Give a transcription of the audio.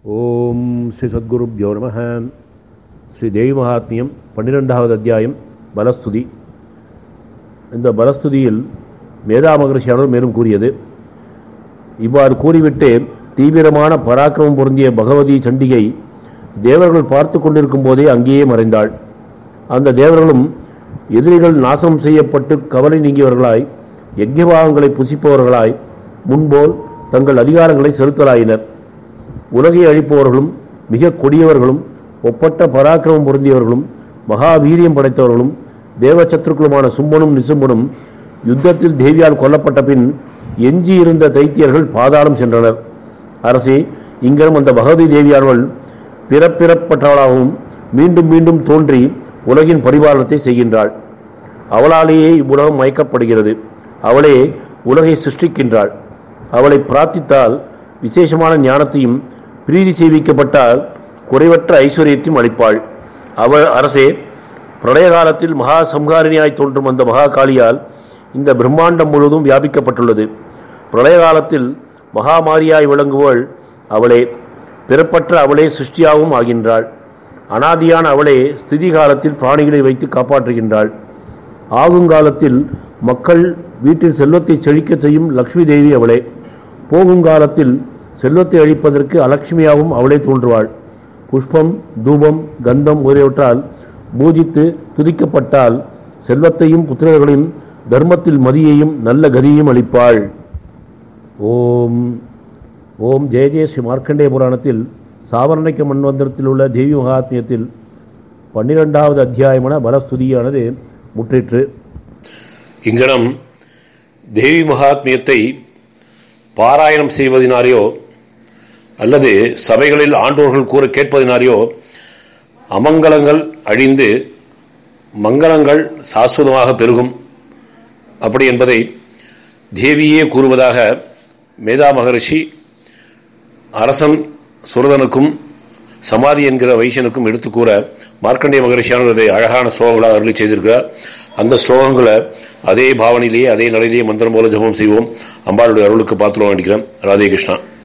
ஓம் ஸ்ரீ சத்குருப்யோ நம ஸ்ரீ தேவி மகாத்மியம் பன்னிரெண்டாவது அத்தியாயம் பலஸ்துதி இந்த பலஸ்துதியில் மேதா மகரிஷியானவர் மேலும் கூறியது இவ்வாறு கூறிவிட்டு தீவிரமான பராக்கிரமம் பொருந்திய பகவதி சண்டிகை தேவர்கள் பார்த்து கொண்டிருக்கும் போதே அங்கேயே மறைந்தாள் அந்த தேவர்களும் எதிரிகள் நாசம் செய்யப்பட்டு கவலை நீங்கியவர்களாய் யஜ்யபாகங்களை புசிப்பவர்களாய் முன்போல் தங்கள் அதிகாரங்களை செலுத்தலாயினர் உலகை அழிப்பவர்களும் மிக கொடியவர்களும் ஒப்பட்ட பராக்கிரமம் பொருந்தியவர்களும் மகாவீரியம் படைத்தவர்களும் தேவச்சத்ருக்களுமான சும்பனும் நிசும்பனும் யுத்தத்தில் தேவியால் கொல்லப்பட்ட பின் எஞ்சியிருந்த தைத்தியர்கள் பாதாளம் சென்றனர் அரசே இங்கனும் அந்த பகவதி தேவியானவள் பிறப்பிறப்பட்டவளாகவும் மீண்டும் மீண்டும் தோன்றி உலகின் பரிபாலனத்தை செய்கின்றாள் அவளாலேயே இவ்வுலகம் மயக்கப்படுகிறது அவளே உலகை சிருஷ்டிக்கின்றாள் அவளை பிரார்த்தித்தால் விசேஷமான ஞானத்தையும் பிரீதி செய்விக்கப்பட்டால் குறைவற்ற ஐஸ்வர்யத்தையும் அளிப்பாள் அவள் அரசே பிரளய காலத்தில் மகா சம்ஹாரிணியாய் தோன்றும் அந்த மகா காளியால் இந்த பிரம்மாண்டம் முழுவதும் வியாபிக்கப்பட்டுள்ளது பிரளய காலத்தில் மகாமாரியாய் விளங்குவள் அவளே பிறப்பற்ற அவளே சிருஷ்டியாகவும் ஆகின்றாள் அனாதியான அவளே ஸ்திதி காலத்தில் பிராணிகளை வைத்து காப்பாற்றுகின்றாள் ஆகுங்காலத்தில் மக்கள் வீட்டில் செல்வத்தை செழிக்க செய்யும் லக்ஷ்மி தேவி அவளே போகுங்காலத்தில் செல்வத்தை அழிப்பதற்கு அலட்சுமியாகவும் அவளே தோன்றுவாள் புஷ்பம் தூபம் கந்தம் முதலியவற்றால் பூஜித்து துதிக்கப்பட்டால் செல்வத்தையும் புத்திரர்களையும் தர்மத்தில் மதியையும் நல்ல கதியையும் அளிப்பாள் ஓம் ஓம் ஜெய ஜெய ஸ்ரீ மார்க்கண்டேய புராணத்தில் சாவரணைக்க மன்வந்திரத்தில் உள்ள தேவி மகாத்மியத்தில் பன்னிரெண்டாவது அத்தியாயமான பலஸ்துதியானது முற்றிற்று இங்கனம் தேவி மகாத்மியத்தை பாராயணம் செய்வதனாலேயோ அல்லது சபைகளில் ஆண்டோர்கள் கூற கேட்பதினாலேயோ அமங்கலங்கள் அழிந்து மங்களங்கள் சாஸ்வதமாக பெருகும் அப்படி என்பதை தேவியே கூறுவதாக மேதா மகரிஷி அரசன் சுரதனுக்கும் சமாதி என்கிற வைசியனுக்கும் எடுத்து கூற மார்க்கண்டேய மகரிஷியானதை அழகான ஸ்லோகங்களாக அருளி செய்திருக்கிறார் அந்த ஸ்லோகங்களை அதே பாவனையிலேயே அதே நடையிலேயே மந்திரம் போல ஜபம் செய்வோம் அம்பாளுடைய அருளுக்கு பாத்திரம் வேண்டிக்கிறேன் ராதே கிருஷ்ணா